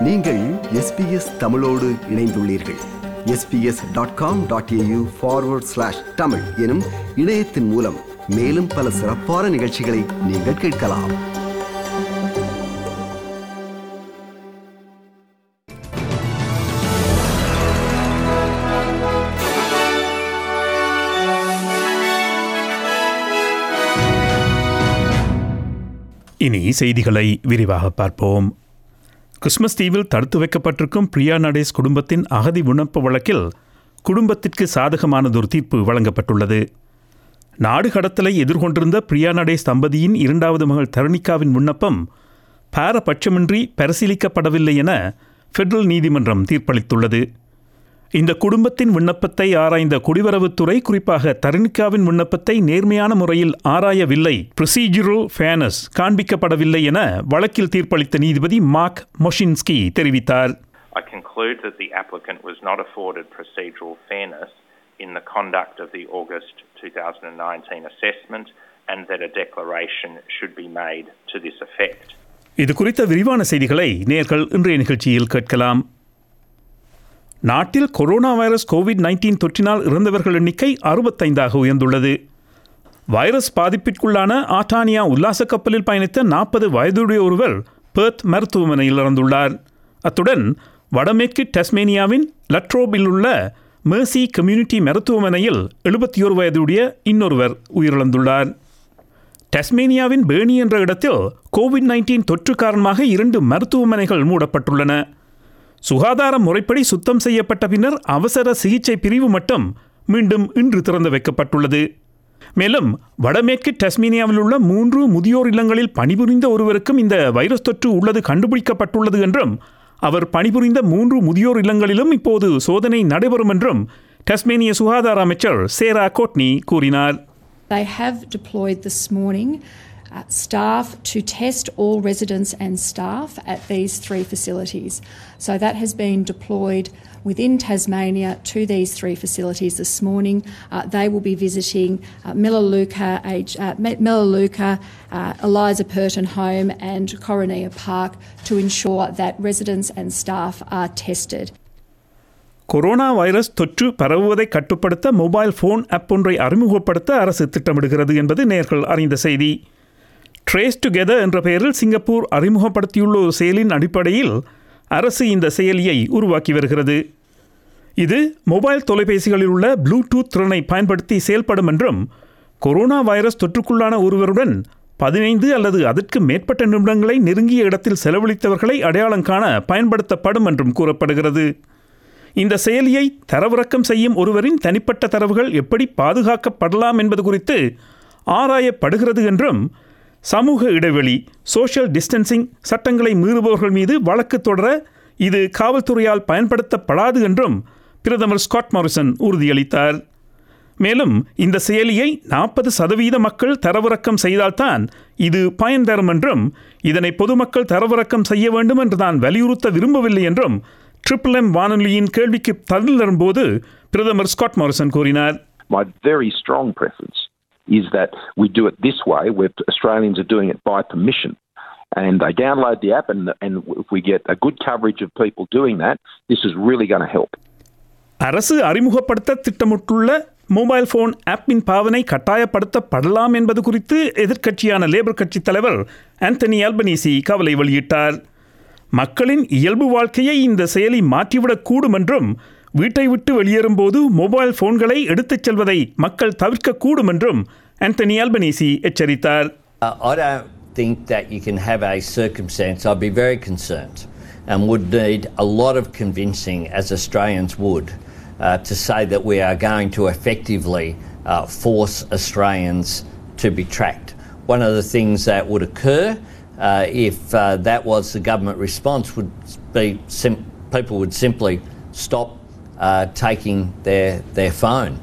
நீங்கள் எஸ்பிஎஸ் தமிழோடு இணைந்துள்ளீர்கள் SBS dot com dot AU forward slash Tamil எனும் இணையத்தின் மூலம் மேலும் பல சிறப்பான நிகழ்ச்சிகளை நீங்கள் கேட்கலாம் இனி செய்திகளை விரிவாக பார்ப்போம் கிறிஸ்மஸ் தீவில் தடுத்து வைக்கப்பட்டிருக்கும் பிரியா நடேஸ் குடும்பத்தின் அகதி விண்ணப்ப வழக்கில் குடும்பத்திற்கு சாதகமானதொரு தீர்ப்பு வழங்கப்பட்டுள்ளது நாடு கடத்தலை எதிர்கொண்டிருந்த பிரியா நடேஸ் தம்பதியின் இரண்டாவது மகள் தரணிகாவின் விண்ணப்பம் பாரபட்சமின்றி பரிசீலிக்கப்படவில்லை என ஃபெடரல் நீதிமன்றம் தீர்ப்பளித்துள்ளது இந்த குடும்பத்தின் விண்ணப்பத்தை ஆராய்ந்த குடிவரவுத்துறை குறிப்பாக தரணிகாவின் விண்ணப்பத்தை நேர்மையான முறையில் ஆராயவில்லை ப்ரொசீஜரல் ஃபேனஸ் காண்பிக்கப்படவில்லை என வழக்கில் தீர்ப்பளித்த நீதிபதி மார்க் மொஷின்ஸ்கி தெரிவித்தார் I conclude that the applicant was not afforded procedural fairness in the conduct of the August 2019 assessment and that a declaration should be made to this effect. இது குறித்த விரிவான செய்திகளை நேர்கள் இன்றைய நிகழ்ச்சியில் கேட்கலாம் நாட்டில் கொரோனா வைரஸ் கோவிட் நைன்டீன் தொற்றினால் இறந்தவர்கள் எண்ணிக்கை அறுபத்தைந்தாக உயர்ந்துள்ளது வைரஸ் பாதிப்பிற்குள்ளான ஆட்டானியா உல்லாச கப்பலில் பயணித்த நாற்பது வயதுடைய ஒருவர் பெர்த் மருத்துவமனையில் இறந்துள்ளார் அத்துடன் வடமேற்கு டஸ்மேனியாவின் லட்ரோபில் உள்ள மேர்சி கம்யூனிட்டி மருத்துவமனையில் எழுபத்தி ஒரு வயதுடைய இன்னொருவர் உயிரிழந்துள்ளார் டஸ்மேனியாவின் பேர்னி என்ற இடத்தில் கோவிட் நைன்டீன் தொற்று காரணமாக இரண்டு மருத்துவமனைகள் மூடப்பட்டுள்ளன சுகாதார முறைப்படி சுத்தம் செய்யப்பட்ட பின்னர் அவசர சிகிச்சை பிரிவு மட்டும் மீண்டும் இன்று திறந்து வைக்கப்பட்டுள்ளது மேலும் வடமேற்கு டஸ்மேனியாவில் உள்ள மூன்று முதியோர் இல்லங்களில் பணிபுரிந்த ஒருவருக்கும் இந்த வைரஸ் தொற்று உள்ளது கண்டுபிடிக்கப்பட்டுள்ளது என்றும் அவர் பணிபுரிந்த மூன்று முதியோர் இல்லங்களிலும் இப்போது சோதனை நடைபெறும் என்றும் டஸ்மேனிய சுகாதார அமைச்சர் சேரா கோட்னி கூறினார் They have deployed this morning uh, staff to test all residents and staff at these three facilities. So that has been deployed within Tasmania to these three facilities this morning. Uh, they will be visiting uh, Melaleuca, age, uh, Me- Melaleuca uh, Eliza Purton Home and Coronia Park to ensure that residents and staff are tested. Corona virus தொற்று பரவுவதை கட்டுப்படுத்த mobile phone app ஒன்றை அறிமுகப்படுத்த அரசு திட்டமிடுகிறது என்பது நேர்கள் அறிந்த செய்தி ட்ரேஸ் டுகெதர் என்ற பெயரில் சிங்கப்பூர் அறிமுகப்படுத்தியுள்ள ஒரு செயலின் அடிப்படையில் அரசு இந்த செயலியை உருவாக்கி வருகிறது இது மொபைல் தொலைபேசிகளில் உள்ள ப்ளூடூத் திறனை பயன்படுத்தி செயல்படும் என்றும் கொரோனா வைரஸ் தொற்றுக்குள்ளான ஒருவருடன் பதினைந்து அல்லது அதற்கு மேற்பட்ட நிமிடங்களை நெருங்கிய இடத்தில் செலவழித்தவர்களை அடையாளம் காண பயன்படுத்தப்படும் என்றும் கூறப்படுகிறது இந்த செயலியை தரவிறக்கம் செய்யும் ஒருவரின் தனிப்பட்ட தரவுகள் எப்படி பாதுகாக்கப்படலாம் என்பது குறித்து ஆராயப்படுகிறது என்றும் சமூக இடைவெளி சோஷியல் டிஸ்டன்சிங் சட்டங்களை மீறுபவர்கள் மீது வழக்கு தொடர இது காவல்துறையால் பயன்படுத்தப்படாது என்றும் பிரதமர் ஸ்காட் மாரிசன் உறுதியளித்தார் மேலும் இந்த செயலியை நாற்பது சதவீத மக்கள் தரவிறக்கம் செய்தால்தான் இது பயன் தரும் என்றும் இதனை பொதுமக்கள் தரவிறக்கம் செய்ய வேண்டும் என்று தான் வலியுறுத்த விரும்பவில்லை என்றும் ட்ரிபிள் எம் வானொலியின் கேள்விக்கு பதில் தரும்போது பிரதமர் ஸ்காட் மாரிசன் கூறினார் My very strong preference is that we do it this way, where Australians are doing it by permission. And they download the app, and, and if we get a good coverage of people doing that, this is really going to help. அரசு அறிமுகப்படுத்த திட்டமிட்டுள்ள mobile phone ஆப்பின் பாவனை கட்டாயப்படுத்தப்படலாம் என்பது குறித்து எதிர்க்கட்சியான labour கட்சித் தலைவர் Anthony Albanese கவலை வெளியிட்டார் மக்களின் இயல்பு வாழ்க்கையை இந்த செயலி மாற்றிவிடக்கூடும் என்றும் வீட்டை விட்டு வெளியேறும்போது மொபைல் போன்களை எடுத்துச் செல்வதை மக்கள் தவிர்க்கக்கூடும் என்றும் ஆந்தனி ஆல்பனீசி எச்சரித்தார் Uh, I don't think that you can have a circumstance. I'd be very concerned and would need a lot of convincing, as Australians would, uh, to say that we are going to effectively uh, force Australians to be tracked. One of the things that would occur uh, if uh, that was the government response would be sim- people would simply stop uh, taking their, their phone.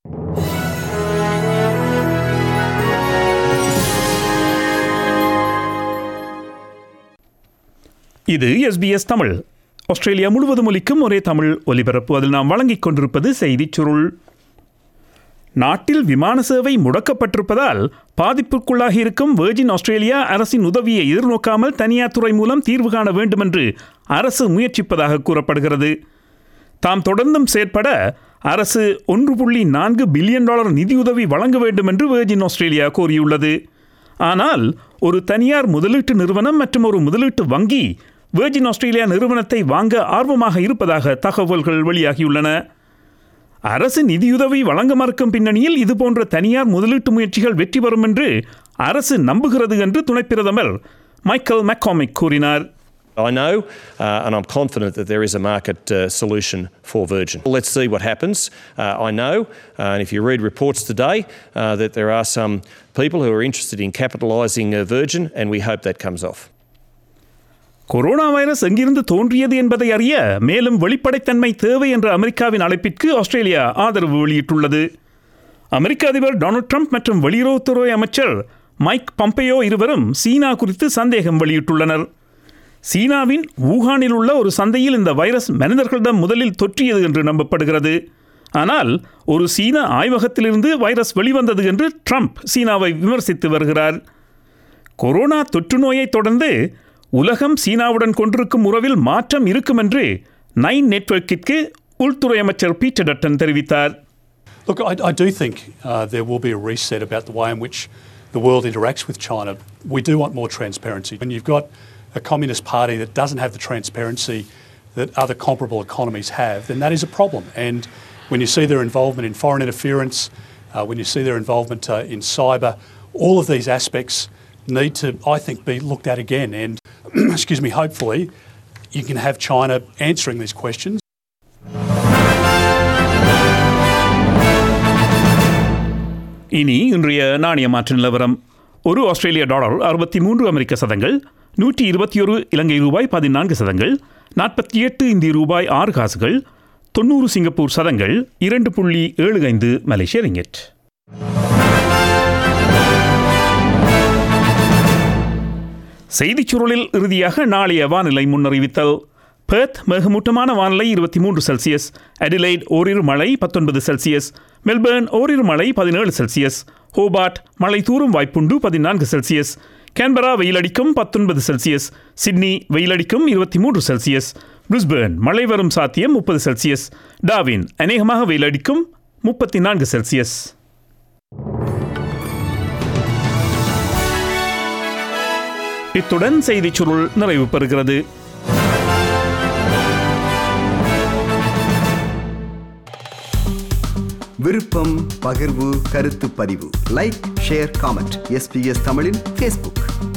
இது SBS Tamil Australia முழுவதும் ஒலிக்கும் ஒரே தமிழ் ஒலிபரப்பு அதில் நாம் வழங்கிக் கொண்டிருப்பது செய்திச் சுருள் நாட்டில் விமான சேவை முடக்கப்பட்டிருப்பதால் பாதிப்புக்குள்ளாகி இருக்கும் வேர்ஜின் ஆஸ்திரேலியா அரசின் உதவியை எதிர்நோக்காமல் தனியார் துறை மூலம் தீர்வு காண வேண்டும் என்று அரசு முயற்சிப்பதாக கூறப்படுகிறது தாம் தொடர்ந்தும் செயற்பட அரசு ஒன்று புள்ளி நான்கு பில்லியன் டாலர் நிதியுதவி வழங்க வேண்டும் என்று வேர்ஜின் ஆஸ்திரேலியா கோரியுள்ளது ஆனால் ஒரு தனியார் முதலீட்டு நிறுவனம் மற்றும் ஒரு முதலீட்டு வங்கி வேர்ஜின் ஆஸ்திரேலியா நிறுவனத்தை வாங்க ஆர்வமாக இருப்பதாக தகவல்கள் வெளியாகியுள்ளன அரசு நிதியுதவி வழங்க மறுக்கும் பின்னணியில் இதுபோன்ற தனியார் முதலீட்டு முயற்சிகள் வெற்றி பெறும் என்று அரசு நம்புகிறது என்று துணை பிரதமர் மைக்கேல் மெக்காமிக் கூறினார் I know uh, and I'm confident that there is a market uh, solution for Virgin. Let's see what happens. Uh, I know, uh, and if you read reports today, uh, that there are some people who are interested in capitalising uh, Virgin, and we hope that comes off. Corona virus எங்கிருந்து தோன்றியது என்பதை அறிய மேலும் வெளிப்படைத்தன்மை தேவை என்ற அமெரிக்காவின் அழைப்பிற்கு ஆஸ்திரேலியா ஆதரவு வெளியிட்டுள்ளது அமெரிக்க அதிபர் டொனால்ட் ட்ரம்ப் மற்றும் வெளியுறவுத்துறை அமைச்சர் மைக் பம்பேயோ இருவரும் சீனா குறித்து சந்தேகம் வெளியிட்டுள்ளனர் சீனாவின் வூகானில் உள்ள ஒரு சந்தையில் இந்த வைரஸ் மனிதர்களிடம் முதலில் தொற்றியது என்று நம்பப்படுகிறது ஆனால் ஒரு சீன ஆய்வகத்திலிருந்து வைரஸ் வெளிவந்தது என்று ட்ரம்ப் சீனாவை விமர்சித்து வருகிறார் கொரோனா தொற்று நோயை தொடர்ந்து உலகம் சீனாவுடன் கொண்டிருக்கும் உறவில் மாற்றம் இருக்கும் என்று நைன் நெட்வொர்க்கிற்கு உள்துறை அமைச்சர் பீட்டர் டட்டன் தெரிவித்தார் Look, I, I do think uh, there will be a reset about the way in which the world interacts with China. We do want more transparency. When you've got a Communist Party that doesn't have the transparency that other comparable economies have, then that is a problem. And when you see their involvement in foreign interference, uh, when you see their involvement uh, in cyber, all of these aspects need to, I think, be looked at again. And, excuse me, hopefully you can have China answering these questions. இனி இன்றைய நாணய மாற்று நிலவரம் ஒரு ஆஸ்திரேலிய dollar அறுபத்தி மூன்று அமெரிக்க சதங்கள் நூற்றி இருபத்தி ஒரு இலங்கை ரூபாய் பதினான்கு சதங்கள் நாற்பத்தி எட்டு இந்திய ரூபாய் ஆறு காசுகள் தொண்ணூறு சிங்கப்பூர் சதங்கள் இரண்டு புள்ளி ஏழு ஐந்து மலேசிய ரிங்கெட் செய்திச் சுருளில் இறுதியாக நாளைய வானிலை முன்னறிவித்தல் பெர்த் மிகமூட்டமான வானிலை இருபத்தி மூன்று செல்சியஸ் அடிலைட் ஓரிரு மழை பத்தொன்பது செல்சியஸ் மெல்பர்ன் ஓரிரு மழை பதினேழு செல்சியஸ் ஹோபார்ட் மழை தூரும் வாய்ப்புண்டு பதினான்கு செல்சியஸ் கேன்பரா வெயிலடிக்கும் பத்தொன்பது செல்சியஸ் சிட்னி வெயிலடிக்கும் இருபத்தி மூன்று செல்சியஸ் பிரிஸ்பேர்ன் மழை வரும் சாத்தியம் முப்பது செல்சியஸ் டாவின் அநேகமாக வெயிலடிக்கும் முப்பத்தி நான்கு செல்சியஸ் இத்துடன் செய்திச் சுருள் நிறைவு பெறுகிறது விருப்பம் பகிர்வு கருத்து பதிவு லைக் ஷேர் காமெண்ட் எஸ்பிஎஸ் தமிழின் ஃபேஸ்புக்